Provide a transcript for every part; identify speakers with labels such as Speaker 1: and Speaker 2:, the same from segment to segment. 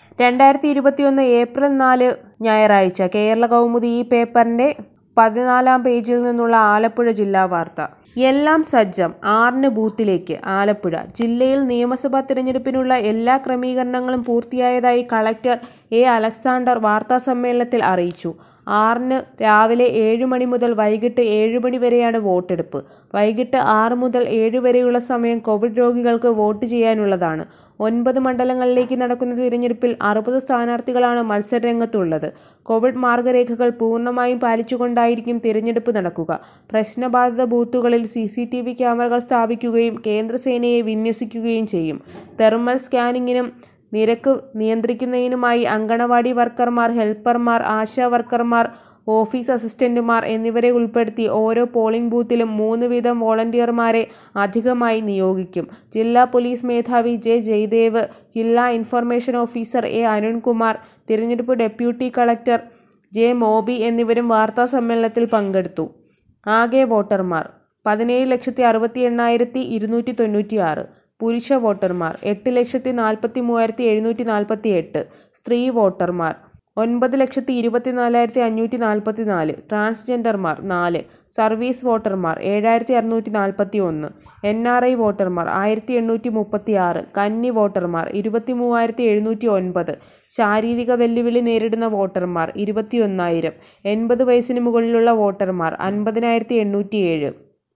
Speaker 1: രണ്ടായിരത്തി ഇരുപത്തിയൊന്ന് ഏപ്രിൽ നാല് ഞായറാഴ്ച കേരള കൗമുദി ഈ പേപ്പറിന്റെ പതിനാലാം പേജിൽ നിന്നുള്ള ആലപ്പുഴ ജില്ലാ വാർത്ത എല്ലാം സജ്ജം ആറിന് ബൂത്തിലേക്ക് ആലപ്പുഴ ജില്ലയിൽ നിയമസഭാ തിരഞ്ഞെടുപ്പിനുള്ള എല്ലാ ക്രമീകരണങ്ങളും പൂർത്തിയായതായി കളക്ടർ എ അലക്സാണ്ടർ വാർത്താസമ്മേളനത്തിൽ അറിയിച്ചു ആറിന് രാവിലെ ഏഴ് മണി മുതൽ വൈകിട്ട് ഏഴ് മണി വരെയാണ് വോട്ടെടുപ്പ് വൈകിട്ട് ആറ് മുതൽ ഏഴ് വരെയുള്ള സമയം കോവിഡ് രോഗികൾക്ക് വോട്ട് ചെയ്യാനുള്ളതാണ് ഒൻപത് മണ്ഡലങ്ങളിലേക്ക് നടക്കുന്ന തിരഞ്ഞെടുപ്പിൽ അറുപത് സ്ഥാനാർത്ഥികളാണ് മത്സരരംഗത്തുള്ളത് കോവിഡ് മാർഗരേഖകൾ പൂർണ്ണമായും പാലിച്ചുകൊണ്ടായിരിക്കും തിരഞ്ഞെടുപ്പ് നടക്കുക പ്രശ്നബാധിത ബൂത്തുകളിൽ സി സി ടി വി ക്യാമറകൾ സ്ഥാപിക്കുകയും കേന്ദ്രസേനയെ വിന്യസിക്കുകയും ചെയ്യും തെർമൽ സ്കാനിങ്ങിനും നിരക്ക് നിയന്ത്രിക്കുന്നതിനുമായി അങ്കണവാടി വർക്കർമാർ ഹെൽപ്പർമാർ ആശാ വർക്കർമാർ ഓഫീസ് അസിസ്റ്റന്റുമാർ എന്നിവരെ ഉൾപ്പെടുത്തി ഓരോ പോളിംഗ് ബൂത്തിലും മൂന്ന് വീതം വോളണ്ടിയർമാരെ അധികമായി നിയോഗിക്കും ജില്ലാ പോലീസ് മേധാവി ജെ ജയദേവ് ജില്ലാ ഇൻഫർമേഷൻ ഓഫീസർ എ അരുൺകുമാർ തിരഞ്ഞെടുപ്പ് ഡെപ്യൂട്ടി കളക്ടർ ജെ മോബി എന്നിവരും വാർത്താസമ്മേളനത്തിൽ പങ്കെടുത്തു ആകെ വോട്ടർമാർ പതിനേഴ് ലക്ഷത്തി അറുപത്തി എണ്ണായിരത്തി ഇരുന്നൂറ്റി തൊണ്ണൂറ്റി ആറ് പുരുഷ വോട്ടർമാർ എട്ട് ലക്ഷത്തി നാൽപ്പത്തി മൂവായിരത്തി എഴുന്നൂറ്റി നാൽപ്പത്തി എട്ട് സ്ത്രീ വോട്ടർമാർ ഒൻപത് ലക്ഷത്തി ഇരുപത്തിനാലായിരത്തി അഞ്ഞൂറ്റി നാൽപ്പത്തി നാല് ട്രാൻസ്ജെൻഡർമാർ നാല് സർവീസ് വോട്ടർമാർ ഏഴായിരത്തി അറുന്നൂറ്റി നാൽപ്പത്തി ഒന്ന് എൻ ആർ ഐ വോട്ടർമാർ ആയിരത്തി എണ്ണൂറ്റി മുപ്പത്തി ആറ് കന്നി വോട്ടർമാർ ഇരുപത്തി മൂവായിരത്തി എഴുന്നൂറ്റി ഒൻപത് ശാരീരിക വെല്ലുവിളി നേരിടുന്ന വോട്ടർമാർ ഇരുപത്തി ഒന്നായിരം എൺപത് വയസ്സിന് മുകളിലുള്ള വോട്ടർമാർ അൻപതിനായിരത്തി എണ്ണൂറ്റിയേഴ്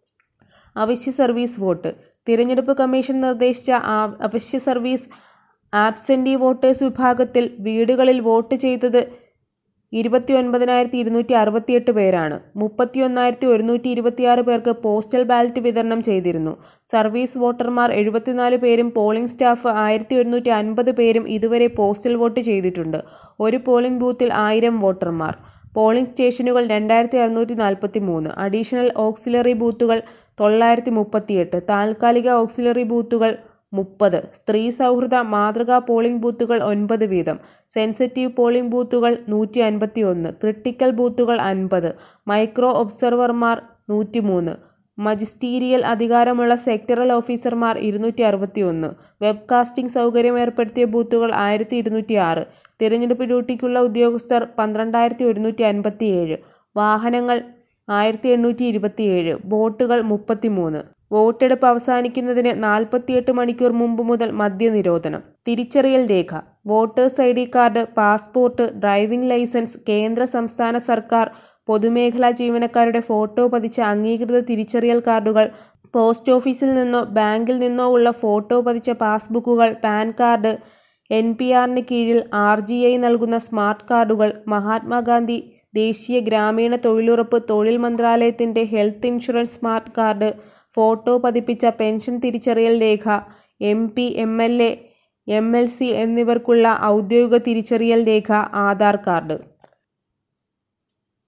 Speaker 1: അവശ്യ സർവീസ് വോട്ട് തിരഞ്ഞെടുപ്പ് കമ്മീഷൻ നിർദ്ദേശിച്ച അവശ്യ സർവീസ് ആബ്സെൻറ്റി വോട്ടേഴ്സ് വിഭാഗത്തിൽ വീടുകളിൽ വോട്ട് ചെയ്തത് ഇരുപത്തി ഒൻപതിനായിരത്തി ഇരുന്നൂറ്റി അറുപത്തിയെട്ട് പേരാണ് മുപ്പത്തിയൊന്നായിരത്തി ഒരുന്നൂറ്റി ഇരുപത്തിയാറ് പേർക്ക് പോസ്റ്റൽ ബാലറ്റ് വിതരണം ചെയ്തിരുന്നു സർവീസ് വോട്ടർമാർ എഴുപത്തിനാല് പേരും പോളിംഗ് സ്റ്റാഫ് ആയിരത്തി ഒരുന്നൂറ്റി അൻപത് പേരും ഇതുവരെ പോസ്റ്റൽ വോട്ട് ചെയ്തിട്ടുണ്ട് ഒരു പോളിംഗ് ബൂത്തിൽ ആയിരം വോട്ടർമാർ പോളിംഗ് സ്റ്റേഷനുകൾ രണ്ടായിരത്തി അറുന്നൂറ്റി നാൽപ്പത്തി മൂന്ന് അഡീഷണൽ ഓക്സിലറി ബൂത്തുകൾ തൊള്ളായിരത്തി മുപ്പത്തിയെട്ട് താൽക്കാലിക ഓക്സിലറി ബൂത്തുകൾ മുപ്പത് സ്ത്രീ സൗഹൃദ മാതൃകാ പോളിംഗ് ബൂത്തുകൾ ഒൻപത് വീതം സെൻസിറ്റീവ് പോളിംഗ് ബൂത്തുകൾ നൂറ്റി അൻപത്തി ഒന്ന് ക്രിട്ടിക്കൽ ബൂത്തുകൾ അൻപത് മൈക്രോ ഒബ്സർവർമാർ നൂറ്റിമൂന്ന് മജിസ്റ്റീരിയൽ അധികാരമുള്ള സെക്ടറൽ ഓഫീസർമാർ ഇരുന്നൂറ്റി അറുപത്തി ഒന്ന് വെബ്കാസ്റ്റിംഗ് സൗകര്യം ഏർപ്പെടുത്തിയ ബൂത്തുകൾ ആയിരത്തി ഇരുന്നൂറ്റി ആറ് തിരഞ്ഞെടുപ്പ് ഡ്യൂട്ടിക്കുള്ള ഉദ്യോഗസ്ഥർ പന്ത്രണ്ടായിരത്തി ഒരുന്നൂറ്റി അൻപത്തി ഏഴ് വാഹനങ്ങൾ ആയിരത്തി എണ്ണൂറ്റി ഇരുപത്തിയേഴ് വോട്ടുകൾ മുപ്പത്തിമൂന്ന് വോട്ടെടുപ്പ് അവസാനിക്കുന്നതിന് നാൽപ്പത്തിയെട്ട് മണിക്കൂർ മുമ്പ് മുതൽ മദ്യനിരോധനം തിരിച്ചറിയൽ രേഖ voters I D card passport driving licence കേന്ദ്ര സംസ്ഥാന സർക്കാർ പൊതുമേഖലാ ജീവനക്കാരുടെ ഫോട്ടോ പതിച്ച അംഗീകൃത തിരിച്ചറിയൽ കാർഡുകൾ പോസ്റ്റ് ഓഫീസിൽ നിന്നോ ബാങ്കിൽ നിന്നോ ഉള്ള ഫോട്ടോ പതിച്ച പാസ്ബുക്കുകൾ പാൻ കാർഡ് എൻ പി ആറിന് കീഴിൽ ആർ ജി ഐ നൽകുന്ന സ്മാർട്ട് കാർഡുകൾ മഹാത്മാഗാന്ധി ദേശീയ ഗ്രാമീണ തൊഴിലുറപ്പ് തൊഴിൽ മന്ത്രാലയത്തിൻ്റെ health insurance smart card photo പതിപ്പിച്ച പെൻഷൻ തിരിച്ചറിയൽ രേഖ M P M L A M L C എന്നിവർക്കുള്ള ഔദ്യോഗിക തിരിച്ചറിയൽ രേഖ ആധാർ കാർഡ്